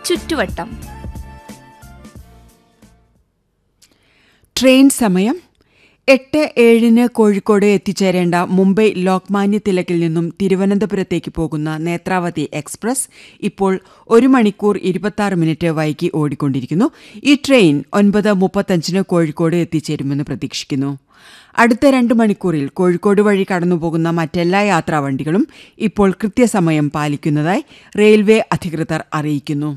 ചുറ്റുവട്ടം ട്രെയിൻ സമയം എട്ട് ഏഴിന് കോഴിക്കോട് എത്തിച്ചേരേണ്ട മുംബൈ ലോക്മാന്യ തിലകിൽ നിന്നും തിരുവനന്തപുരത്തേക്ക് പോകുന്ന നേത്രാവതി എക്സ്പ്രസ് ഇപ്പോൾ ഒരു മണിക്കൂർ ഇരുപത്തി മിനിറ്റ് വൈകി ഓടിക്കൊണ്ടിരിക്കുന്നു ഈ ട്രെയിൻ ഒൻപത് മുപ്പത്തഞ്ചിന് കോഴിക്കോട് എത്തിച്ചേരുമെന്ന് പ്രതീക്ഷിക്കുന്നു അടുത്ത രണ്ട് മണിക്കൂറിൽ കോഴിക്കോട് വഴി കടന്നുപോകുന്ന മറ്റെല്ലാ യാത്രാവണ്ടികളും ഇപ്പോൾ കൃത്യസമയം പാലിക്കുന്നതായി റെയിൽവേ അധികൃതർ അറിയിക്കുന്നു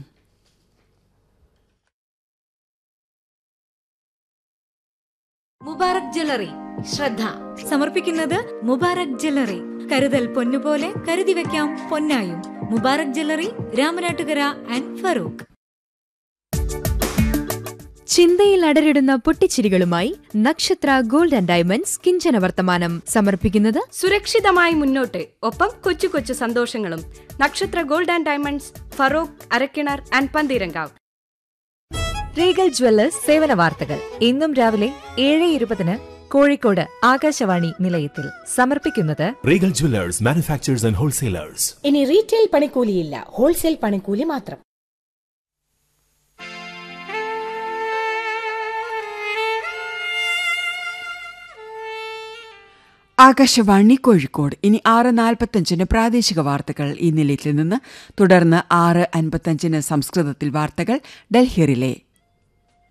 മുബാറക് ജ്വല്ലറി ശ്രദ്ധ സമർപ്പിക്കുന്നത് മുബാറക് ജ്വല്ലറി കരുതൽ പൊന്നുപോലെ കരുതി വെക്കാം പൊന്നായും മുബാറക് ജ്വല്ലറി രാമനാട്ടുകര ആൻഡ് ഫറൂഖ് ചിന്തയിൽ അടരിടുന്ന പൊട്ടിച്ചിരികളുമായി നക്ഷത്ര ഗോൾഡ് ആൻഡ് ഡയമണ്ട്സ് കിഞ്ചന വർത്തമാനം സമർപ്പിക്കുന്നത് സുരക്ഷിതമായി മുന്നോട്ട് ഒപ്പം കൊച്ചു കൊച്ചു സന്തോഷങ്ങളും Nakshatra gold and diamonds Feroke Arakkinar and Pantheerankavu Regal jewellers സേവന വാർത്തകൾ ഇന്നും രാവിലെ ഏഴ് ഇരുപതിന് കോഴിക്കോട് ആകാശവാണി നിലയത്തിൽ സമർപ്പിക്കുന്നത് Regal Jewelers, manufacturers and wholesalers. ഇനി റീറ്റെയിൽ പണിക്കൂലിയില്ല ഹോൾസെയിൽ പണിക്കൂലി മാത്രം ആകാശവാണി കോഴിക്കോട് ഇനി ആറ് നാൽപ്പത്തഞ്ചിന് പ്രാദേശിക വാർത്തകൾ ഈ നിലയത്തിൽ നിന്ന് തുടർന്ന് ആറ് അൻപത്തഞ്ചിന് സംസ്കൃതത്തിൽ വാർത്തകൾ ഡൽഹിറിലെ